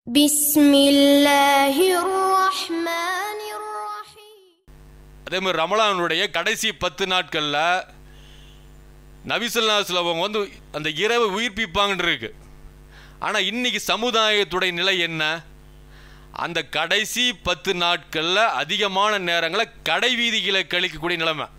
بسم الله الرحمن الرحيم அதே மாதிரி ரமலானுடைய கடைசி பத்து நாட்களில் நபிசல்லாஸ்ல அவங்க வந்து அந்த இரவை உயிர்ப்பிப்பாங்கன்னு இருக்கு ஆனால் இன்னைக்கு சமுதாயத்துடைய நிலை என்ன அந்த கடைசி பத்து நாட்களில் அதிகமான நேரங்களை கடை வீதிகளை கழிக்கக்கூடிய நிலைமை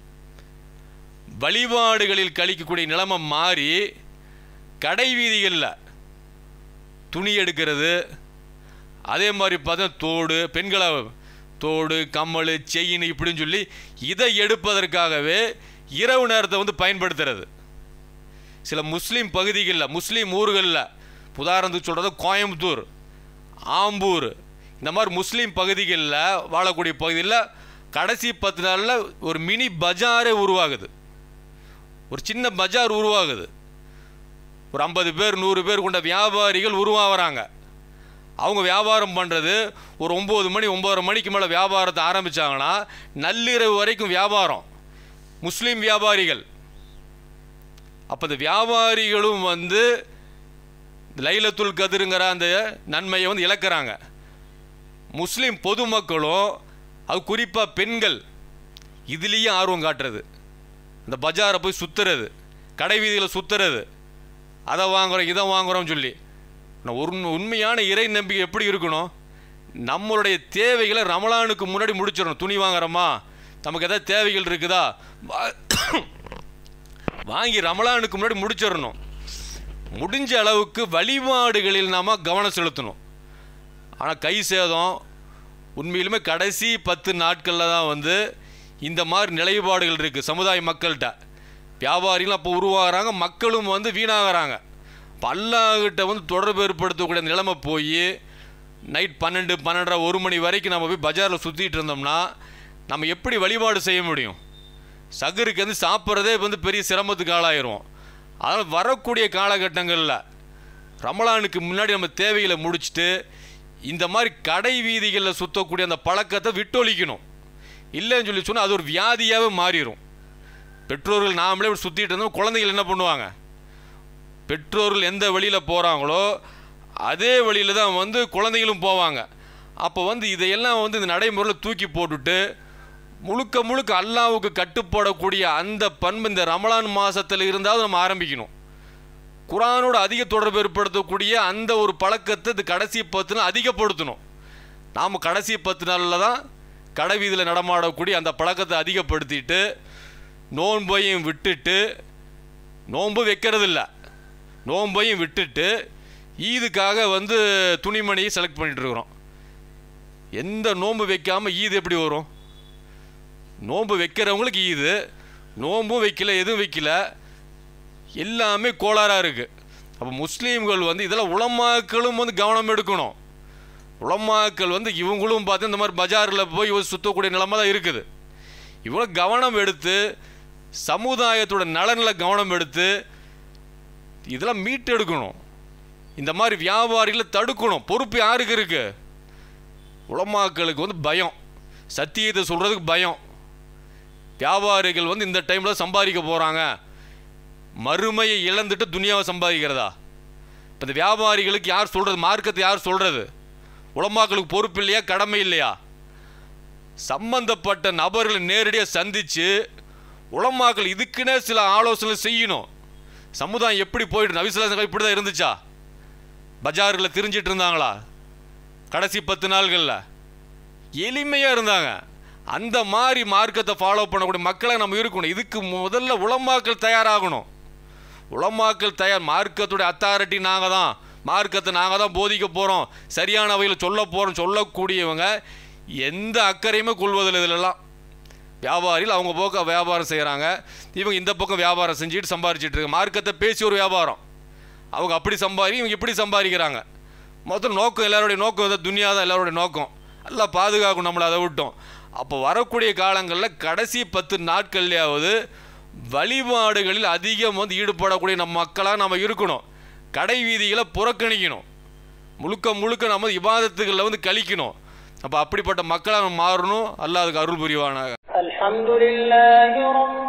வழிபாடுகளில் கழிக்கக்கூடிய நிலைமை மாறி கடை வீதிகளில் துணி எடுக்கிறது அதே மாதிரி பார்த்தா தோடு பெண்களை தோடு கம்மல் செயின் இப்படின்னு சொல்லி இதை எடுப்பதற்காகவே இரவு நேரத்தை வந்து பயன்படுத்துறது சில முஸ்லீம் பகுதிகளில் முஸ்லீம் ஊர்களில் உதாரணத்துக்கு சொல்கிறது கோயம்புத்தூர் ஆம்பூர் இந்த மாதிரி முஸ்லீம் பகுதிகளில் வாழக்கூடிய பகுதியில் கடைசி பத்து நாளில் ஒரு மினி பஜாரே உருவாகுது ஒரு சின்ன பஜார் உருவாகுது ஒரு ஐம்பது பேர் நூறு பேர் கொண்ட வியாபாரிகள் உருவாகிறாங்க அவங்க வியாபாரம் பண்ணுறது ஒரு ஒம்பது மணி ஒம்பதரை மணிக்கு மேலே வியாபாரத்தை ஆரம்பித்தாங்கன்னா நள்ளிரவு வரைக்கும் வியாபாரம் முஸ்லீம் வியாபாரிகள் அப்போ இந்த வியாபாரிகளும் வந்து லைலத்துல் கதிருங்கிற அந்த நன்மையை வந்து இழக்கிறாங்க முஸ்லீம் பொதுமக்களும் அது குறிப்பாக பெண்கள் இதுலேயும் ஆர்வம் காட்டுறது இந்த பஜாரை போய் சுற்றுறது கடை வீதியில் சுற்றுறது அதை வாங்குறோம் இதை வாங்குறோம்னு சொல்லி ஆனால் ஒரு உண்மையான இறை நம்பிக்கை எப்படி இருக்கணும் நம்மளுடைய தேவைகளை ரமலானுக்கு முன்னாடி முடிச்சிடணும் துணி வாங்குறோமா நமக்கு எதாவது தேவைகள் இருக்குதா வா- வாங்கி ரமலானுக்கு முன்னாடி முடிச்சிடணும் முடிஞ்ச அளவுக்கு வழிபாடுகளில் நாம் கவனம் செலுத்தணும் ஆனால் கை சேதம் உண்மையிலுமே கடைசி பத்து நாட்களில் தான் வந்து இந்த மாதிரி நிலைப்பாடுகள் இருக்குது சமுதாய மக்கள்கிட்ட வியாபாரிகள் அப்போ உருவாகிறாங்க மக்களும் வந்து வீணாகிறாங்க இப்போ அல்லாஹ்கிட்ட வந்து தொடர்பு ஏற்படுத்தக்கூடிய நிலைமை போய் நைட் பன்னெண்டு பன்னெண்டரை ஒரு மணி வரைக்கும் நம்ம போய் பஜாரில் சுற்றிட்டு இருந்தோம்னா நம்ம எப்படி வழிபாடு செய்ய முடியும் சகருக்கு வந்து சாப்பிட்றதே வந்து பெரிய சிரமத்துக்கு ஆளாயிரும் அதனால் வரக்கூடிய காலகட்டங்களில் ரமலானுக்கு முன்னாடி நம்ம தேவைகளை முடிச்சுட்டு இந்த மாதிரி கடை வீதிகளில் சுற்றக்கூடிய அந்த பழக்கத்தை விட்டொழிக்கணும் இல்லைன்னு சொல்லி சொன்னால் அது ஒரு வியாதியாகவே மாறிடும் பெற்றோர்கள் நாமளே இப்படி சுற்றிட்டு இருந்தோம் குழந்தைகள் என்ன பண்ணுவாங்க பெற்றோர்கள் எந்த வழியில் போகிறாங்களோ அதே வழியில் தான் வந்து குழந்தைகளும் போவாங்க அப்போ வந்து இதையெல்லாம் வந்து இந்த நடைமுறையில் தூக்கி போட்டுட்டு முழுக்க முழுக்க அல்லாவுக்கு கட்டுப்படக்கூடிய அந்த பண்பு இந்த ரமலான் மாதத்தில் இருந்தாலும் நம்ம ஆரம்பிக்கணும் குரானோட அதிக தொடர்பு ஏற்படுத்தக்கூடிய அந்த ஒரு பழக்கத்தை இந்த கடைசி பத்து நாள் அதிகப்படுத்தணும் நாம் கடைசி பத்து நாளில் தான் கடை வீதியில் நடமாடக்கூடிய அந்த பழக்கத்தை அதிகப்படுத்திட்டு நோன்பையும் விட்டுட்டு நோன்பு வைக்கிறதில்ல நோன்பையும் விட்டுட்டு ஈதுக்காக வந்து துணிமணியை செலக்ட் பண்ணிட்டு இருக்கிறோம் எந்த நோன்பு வைக்காமல் ஈது எப்படி வரும் நோன்பு வைக்கிறவங்களுக்கு ஈது நோன்பும் வைக்கல எதுவும் வைக்கல எல்லாமே கோளாறாக இருக்குது அப்போ முஸ்லீம்கள் வந்து இதெல்லாம் உலமாக்களும் வந்து கவனம் எடுக்கணும் உலமாக்கள் வந்து இவங்களும் பார்த்து இந்த மாதிரி பஜாரில் போய் சுற்றக்கூடிய நிலைமை தான் இருக்குது இவ்வளோ கவனம் எடுத்து சமுதாயத்தோட நலனில் கவனம் எடுத்து இதெல்லாம் மீட்டெடுக்கணும் இந்த மாதிரி வியாபாரிகளை தடுக்கணும் பொறுப்பு யாருக்கு இருக்கு உலமாக்களுக்கு வந்து பயம் சத்தியத்தை சொல்கிறதுக்கு பயம் வியாபாரிகள் வந்து இந்த டைமில் சம்பாதிக்க போகிறாங்க மறுமையை இழந்துட்டு துனியாவை சம்பாதிக்கிறதா இப்போ இந்த வியாபாரிகளுக்கு யார் சொல்கிறது மார்க்கத்தை யார் சொல்கிறது உலமாக்களுக்கு பொறுப்பு இல்லையா கடமை இல்லையா சம்பந்தப்பட்ட நபர்களை நேரடியாக சந்தித்து உலமாக்கள் இதுக்குன்னே சில ஆலோசனை செய்யணும் சமுதாயம் எப்படி போயிட்டு நபிசுல்லா இப்படி தான் இருந்துச்சா பஜாரில் திரிஞ்சிட்டு இருந்தாங்களா கடைசி பத்து நாள்களில் எளிமையாக இருந்தாங்க அந்த மாதிரி மார்க்கத்தை ஃபாலோ பண்ணக்கூடிய மக்களை நம்ம இருக்கணும் இதுக்கு முதல்ல உலமாக்கள் தயாராகணும் உலமாக்கள் தயார் மார்க்கத்துடைய அத்தாரிட்டி நாங்கள் தான் மார்க்கத்தை நாங்கள் தான் போதிக்க போகிறோம் சரியான வகையில் சொல்ல போகிறோம் சொல்லக்கூடியவங்க எந்த அக்கறையுமே கொள்வதில்லை இதிலெல்லாம் வியாபாரிகள் அவங்க போக்க வியாபாரம் செய்கிறாங்க இவங்க இந்த பக்கம் வியாபாரம் செஞ்சுட்டு சம்பாரிச்சிட்டு இருக்காங்க மார்க்கத்தை பேசி ஒரு வியாபாரம் அவங்க அப்படி சம்பாதி இவங்க இப்படி சம்பாதிக்கிறாங்க மொத்தம் நோக்கம் எல்லாருடைய நோக்கம் வந்து துனியா தான் எல்லாருடைய நோக்கம் எல்லாம் பாதுகாக்கும் நம்மளை அதை விட்டோம் அப்போ வரக்கூடிய காலங்களில் கடைசி பத்து நாட்கள்லையாவது வழிபாடுகளில் அதிகம் வந்து ஈடுபடக்கூடிய நம்ம மக்களாக நம்ம இருக்கணும் கடை வீதிகளை புறக்கணிக்கணும் முழுக்க முழுக்க நம்ம இபாதத்துகளில் வந்து கழிக்கணும் அப்போ அப்படிப்பட்ட மக்களாக நம்ம மாறணும் அல்லாஹ் அதுக்கு அருள் புரிவானாக الحمد لله رب